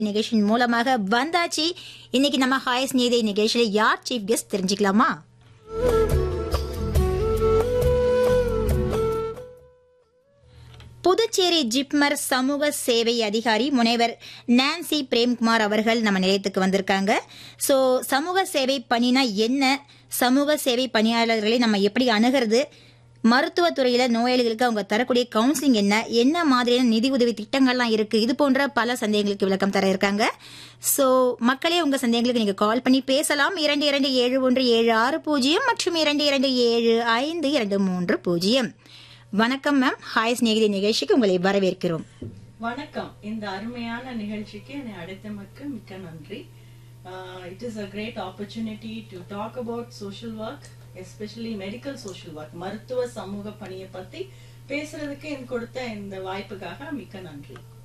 நிகழ்ச்சியின் மூலமாக வந்தாச்சு இன்னைக்கு நம்ம ஹாய்ஸ் நீதை நிகழ்ச்சியில யார் சீஃப் கெஸ்ட் தெரிஞ்சுக்கலாமா புதுச்சேரி ஜிப்மர் சமூக சேவை அதிகாரி முனைவர் நான்சி பிரேம்குமார் அவர்கள் நம்ம நிலையத்துக்கு வந்திருக்காங்க ஸோ சமூக சேவை பணினா என்ன சமூக சேவை பணியாளர்களை நம்ம எப்படி அணுகிறது மருத்துவத்துறையில நோயாளிகளுக்கு அவங்க தரக்கூடிய கவுன்சிலிங் என்ன என்ன மாதிரியான நிதி உதவி திட்டங்கள்லாம் இருக்கு இது போன்ற பல சந்தேகங்களுக்கு விளக்கம் தர இருக்காங்க ஸோ மக்களே உங்க சந்தேகங்களுக்கு நீங்க கால் பண்ணி பேசலாம் இரண்டு இரண்டு ஏழு ஒன்று ஏழு ஆறு பூஜ்ஜியம் மற்றும் இரண்டு இரண்டு ஏழு ஐந்து இரண்டு மூன்று பூஜ்ஜியம் வணக்கம் மேம் ஹாய் ஸ்நேகிதி நிகழ்ச்சிக்கு உங்களை வரவேற்கிறோம் வணக்கம் இந்த அருமையான நிகழ்ச்சிக்கு என்னை அழைத்தமைக்கு மிக்க நன்றி it is a great opportunity to talk about social work especially medical social work மருத்துவ சமூக பணியை பத்தி பேசுறதுக்கு எனக்கு கொடுத்த இந்த வாய்ப்புக்காக மிக்க நன்றி